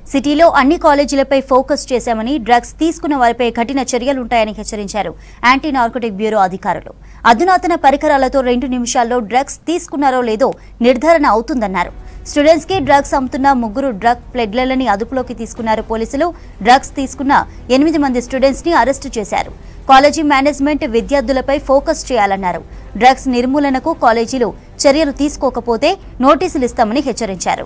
సిటీలో అన్ని కాలేజీలపై ఫోకస్ చేశామని డ్రగ్స్ తీసుకున్న వారిపై కఠిన చర్యలుంటాయని హెచ్చరించారు యాంటీ నార్కోటిక్ బ్యూరో అధికారులు అధునాతన పరికరాలతో రెండు నిమిషాల్లో డ్రగ్స్ తీసుకున్నారో లేదో నిర్ధారణ అవుతుందన్నారు స్టూడెంట్స్ కి డ్రగ్స్ అమ్ముతున్న ముగ్గురు డ్రగ్ ప్లెడ్లని అదుపులోకి తీసుకున్నారు పోలీసులు డ్రగ్స్ తీసుకున్న ఎనిమిది మంది స్టూడెంట్స్ ని అరెస్టు చేశారు కాలేజీ మేనేజ్మెంట్ విద్యార్థులపై ఫోకస్ చేయాలన్నారు డ్రగ్స్ నిర్మూలనకు కాలేజీలు చర్యలు తీసుకోకపోతే నోటీసులు ఇస్తామని హెచ్చరించారు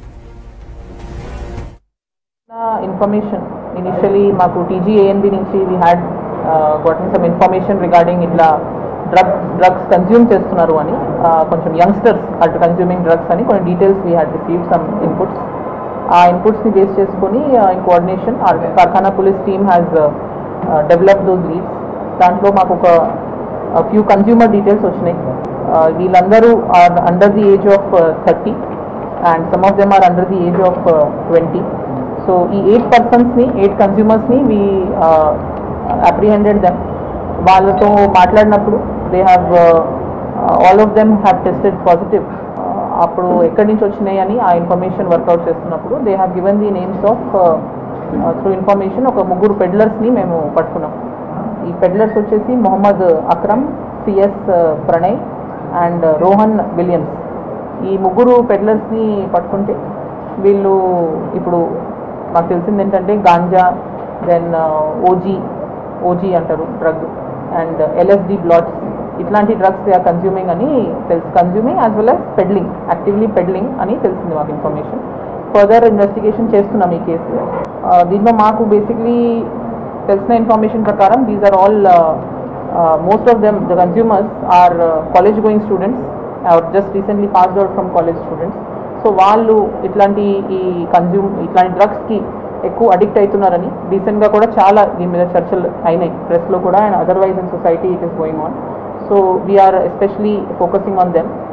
ఇన్ఫర్మేషన్ ఇనిషియలీ మాకు టీజీఏఎన్బి నుంచి we had gotten some information regarding ఇట్లా డ్రగ్స్ డ్రగ్స్ కన్జ్యూమ్ చేస్తున్నారు అని uh, కొంచెం యంగ్స్టర్స్ అట్ కన్జ్యూమింగ్ డ్రగ్స్ అని కొన్ని details we had receive some inputs ఆ ఇన్పుట్స్ని బేస్ చేసుకొని in coordination Karkhana police team has develop those leads దాంట్లో మాకు ఒక ఫ్యూ కన్జ్యూమర్ డీటెయిల్స్ వచ్చినాయి Uh, వీళ్ళందరూ are under the age of thirty and some of them are under the age of twenty so ఈ eight పర్సన్స్ని eight కన్స్యూమర్స్ని we apprehended them వాళ్ళతో మాట్లాడినప్పుడు they have all of them have tested positive అప్పుడు ఎక్కడి నుంచి వచ్చినాయి అని ఆ ఇన్ఫర్మేషన్ వర్కౌట్ చేస్తున్నప్పుడు they have given the names of through information ఒక ముగ్గురు పెడ్లర్స్ని మేము పట్టుకున్నాం ఈ పెడ్లర్స్ వచ్చేసి మొహమ్మద్ అక్రమ్ సిఎస్ ప్రణయ్ అండ్ రోహన్ విలియమ్స్ ఈ ముగ్గురు పెడ్లర్స్ని పట్టుకుంటే వీళ్ళు ఇప్పుడు మాకు తెలిసింది ఏంటంటే గాంజా దెన్ ఓజీ ఓజీ అంటారు డ్రగ్ అండ్ ఎల్ఎస్డి బ్లాట్స్ ఇట్లాంటి డ్రగ్స్ దే ఆర్ కన్జ్యూమింగ్ అని తెలుసు consuming as well as peddling actively peddling అని తెలిసింది మాకు ఇన్ఫర్మేషన్ ఫర్దర్ ఇన్వెస్టిగేషన్ చేస్తున్నాం ఈ కేసు దీంట్లో మాకు బేసిక్లీ తెలిసిన ఇన్ఫర్మేషన్ ప్రకారం these are all most of them the consumers are college going students are just recently passed out from college students so వాళ్ళు ఇట్లాంటి ఈ కన్జ్యూమ్ ఇట్లాంటి డ్రగ్స్కి ఎక్కువ అడిక్ట్ అవుతున్నారని రీసెంట్గా కూడా చాలా దీని మీద చర్చలు అయినాయి ప్రెస్లో కూడా and otherwise in society it is going on so we're especially focusing on them